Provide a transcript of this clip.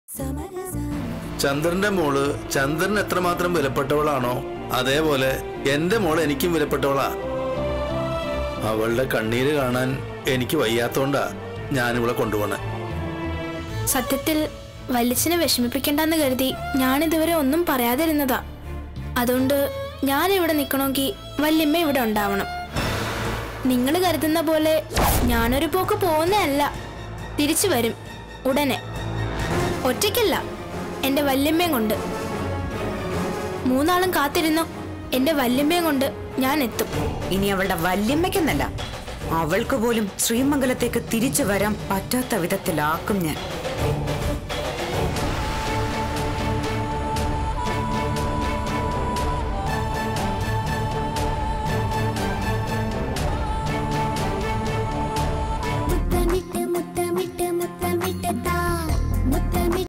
ചന്ദ്രന്റെ മോള് ചന്ദ്രൻ എത്രമാത്രം വിലപ്പെട്ടവളാണോ അതേപോലെ എന്റെ മോൾ എനിക്കും വിലപ്പെട്ടവളാ അവളുടെ കണ്ണീര് കാണാൻ എനിക്ക് വയ്യാത്തോണ്ടാ ഞാനിവളെ കൊണ്ടുപോണേ സത്യത്തിൽ വല്യച്ഛനെ വിഷമിപ്പിക്കണ്ടെന്ന് കരുതി ഞാനിതുവരെ ഒന്നും പറയാതിരുന്നതാ അതുകൊണ്ട് ഞാൻ ഇവിടെ നിൽക്കണമെങ്കിൽ വല്യമ്മ ഇവിടെ ഉണ്ടാവണം നിങ്ങൾ കരുതുന്ന പോലെ ഞാനൊരു പോക്ക് പോകുന്നതല്ല തിരിച്ചു വരും ഉടനെ ഒറ്റയ്ക്കല്ല എന്റെ വല്യമ്മയും കൊണ്ട് മൂന്നാളും കാത്തിരുന്നോ എന്റെ വല്യമ്മയും കൊണ്ട് ഞാൻ എത്തും ഇനി അവളുടെ വല്യമ്മയ്ക്കെന്നല്ല അവൾക്ക് പോലും ശ്രീമംഗലത്തേക്ക് തിരിച്ചു വരാൻ പറ്റാത്ത വിധത്തിലാക്കും ഞാൻ